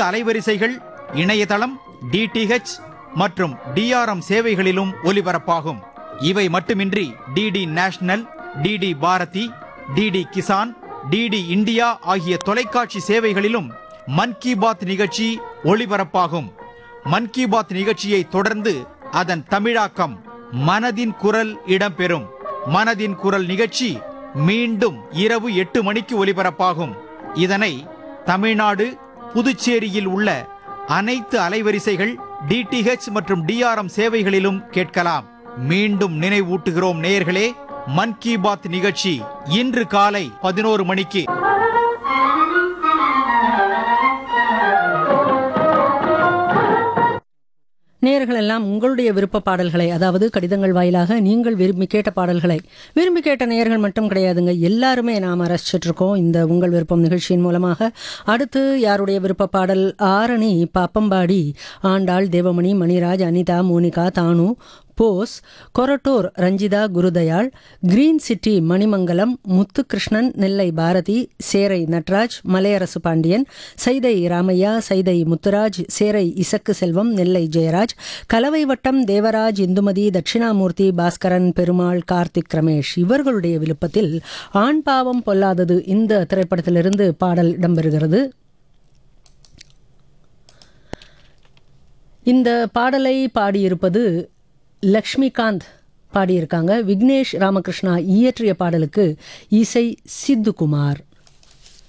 அலைவரிசைகள் இணையதளம் டிடிஹெச் மற்றும் டிஆர்எம் சேவைகளிலும் ஒலிபரப்பாகும் இவை மட்டுமின்றி DD national DD Bharati DD Kisan DD India ஆகிய தொலைக்காட்சி சேவைகளிலும் மன் கி பாத் நிகழ்ச்சி ஒளிபரப்பாகும் மன் கி பாத் நிகழ்ச்சியை தொடர்ந்து அதன் தமிழாக்கம் மனதின் குரல் இடம்பெறும் மனதின் குரல் நிகழ்ச்சி மீண்டும் இரவு எட்டு மணிக்கு ஒலிபரப்பாகும் இதனை தமிழ்நாடு புதுச்சேரியில் உள்ள அனைத்து அலைவரிசைகள் டிடிஹெச் மற்றும் டிஆர்எம் சேவைகளிலும் கேட்கலாம் மீண்டும் நினைவூட்டுகிறோம் நேயர்களே மன் கி பாத் நிகழ்ச்சி இன்று காலை பதினோரு மணிக்கு நேயர்கள் எல்லாம் உங்களுடைய விருப்ப பாடல்களை அதாவது கடிதங்கள் வாயிலாக நீங்கள் விரும்பி கேட்ட பாடல்களை விரும்பி கேட்ட நேயர்கள் மட்டும் கிடையாதுங்க எல்லாருமே நாம் ரசிச்சிட்டு இருக்கோம் இந்த உங்கள் விருப்பம் நிகழ்ச்சியின் மூலமாக அடுத்து யாருடைய விருப்ப பாடல் Arani Pappampadi Andal Devamani Maniraj Anitha Monica Thanu Bose Korattur Ranjitha Gurudayal green city Manimangalam Muthukrishnan Nellai Bharathi Cherai Natraj மலையரசு Pandian Saidai Ramaiah Saidai Muthuraj சேரை இசக்கு செல்வம் நெல்லை ஜெயராஜ் கலவை வட்டம் தேவராஜ் இந்துமதி தட்சிணாமூர்த்தி பாஸ்கரன் பெருமாள் கார்த்திக் ரமேஷ் இவர்களுடைய விருப்பத்தில் ஆண் பாவம் பொல்லாதது இந்த திரைப்படத்திலிருந்து பாடல் இடம்பெறுகிறது இந்த பாடலை பாடியிருப்பது லக்ஷ்மிகாந்த் பாடியிருக்காங்க விக்னேஷ் ராமகிருஷ்ணா இயற்றிய பாடலுக்கு இசை சித்துகுமார்